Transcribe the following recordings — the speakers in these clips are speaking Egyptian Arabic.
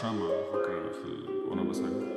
شمعة فاكر في ال... وانا بسجل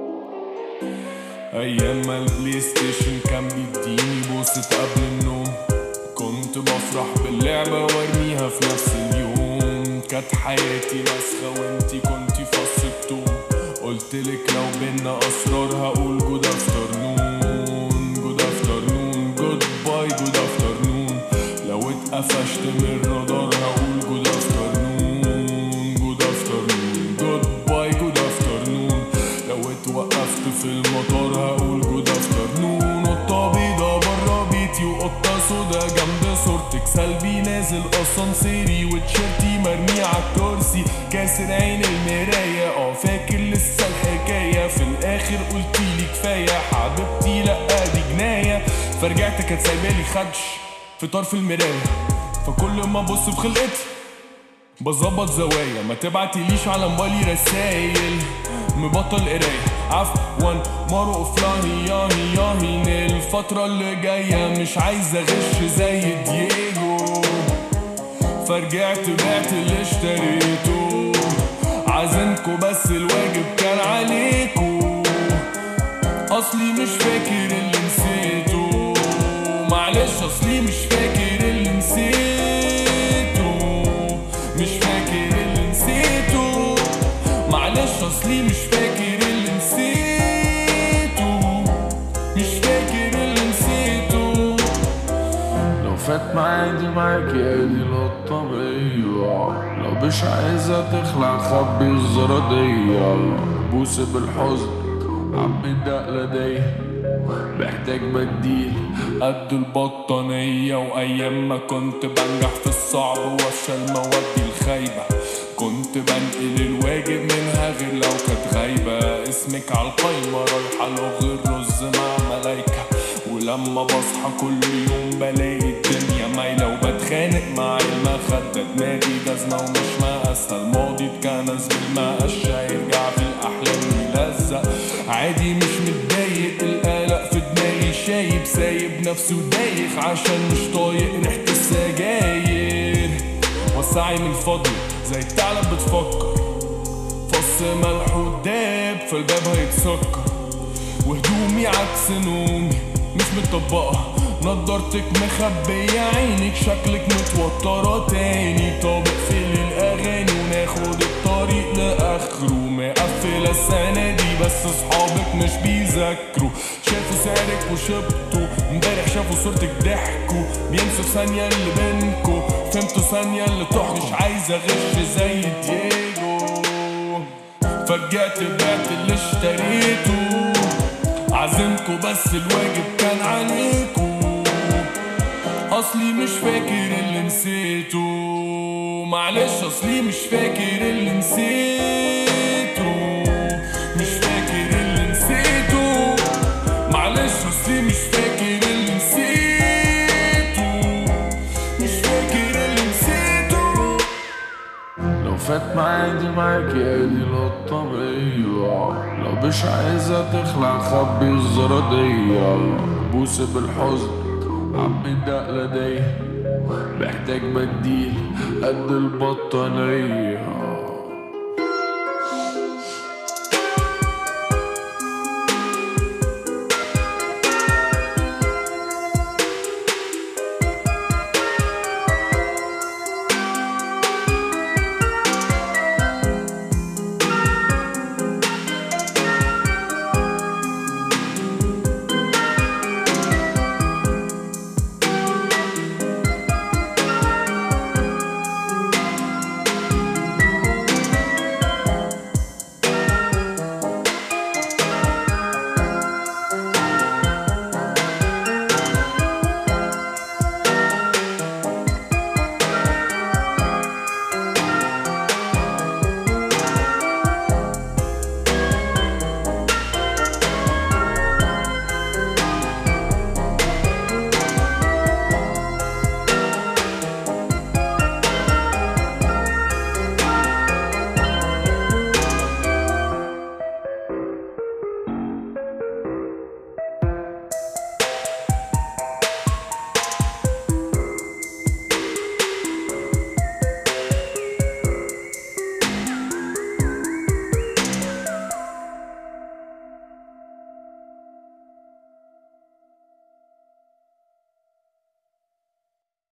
ايام ما البلاي ستيشن كان بيديني بوسة قبل النوم كنت بفرح باللعبة وارميها في نفس اليوم كانت حياتي مسخة وانتي كنتي فص التوم قلتلك لو بينا اسرار هقول جود افترنون جود افترنون جود باي جود افترنون لو اتقفشت من الرادار هقول جود افترنون جود افترنون جود باي جود افترنون لو اتوقفت في المطار هقول جود افترنون قطة بيضة برا بيتي وقطة سودا جنب صورتك سلبي نازل اسانسيري وتيشيرتي مرمي عالكرسي كاسر عين المراية اه فاكر لسه الحكاية في الاخر قلتيلي كفاية حبيبتي لا دي جناية فرجعت كانت سايبالي خدش في طرف المراية فكل ما ابص في خلقتي بظبط زوايا ما تبعتليش على موبايلي رسايل مبطل قراية عفوا مارو اوفلاين ياهي ياهي الفترة اللي جاية مش عايز اغش زي دييجو فرجعت بعت اللي اشتريته عازمكوا بس الواجب كان عليكوا اصلي مش فاكر اللي نسيته معلش اصلي مش فاكر اللي نسيته مش فاكر اللي نسيته معلش اصلي مش فاكر اللي نسيته مش فاكر اللي نسيته لو فات معادي معاكي ادي الطبيعية لو مش عايزة تخلع خبي الزرادية بوس بالحزن عم بدق لدي محتاج بديل قد البطانية وأيام ما كنت بنجح في الصعب وافشل موادي الخايبة كنت بنقل الواجب منها غير لو كانت غايبة اسمك عالقايمة رايحة لغي الرز مع ملايكة ولما بصحى كل يوم بلاقي الدنيا مايلة وبتخانق مع المخدة دماغي جزمة ومش مقاسة الماضي اتكنس بالمقشة يرجع في الأحلام يلزق عادي مش متضايق القلق في دماغي شايب سايب نفسي ودايخ عشان مش طايق ريحة السجاير وسعي من الفضل زي الثعلب بتفكر فص ملح وداب فالباب هيتسكر وهدومي عكس نومي مش متطبقة نضارتك مخبية عينك شكلك متوترة تاني طب اقفل الأغاني وناخد الطريق لآخره مقفلة السنة دي بس صحابك مش بيذاكروا شافوا سعرك وشبطوا امبارح شافوا صورتك ضحكوا بينسوا ثانية اللي بينكوا فهمتوا ثانية اللي تحكوا مش عايز اغش زي دييجو فرجعت بعت اللي اشتريته عزمكوا بس الواجب كان عليكوا اصلي مش فاكر اللي نسيته معلش اصلي مش فاكر اللي نسيته مش فاكر اللي نسيته معلش اصلي مش فاكر اللي نسيته مش فاكر اللي نسيته لو فات معادي معاكي ادي الطبيعية لو مش عايزة تخلع خبي الزرادية بوس بالحزن عم بدق لدي محتاج بديل قد البطانية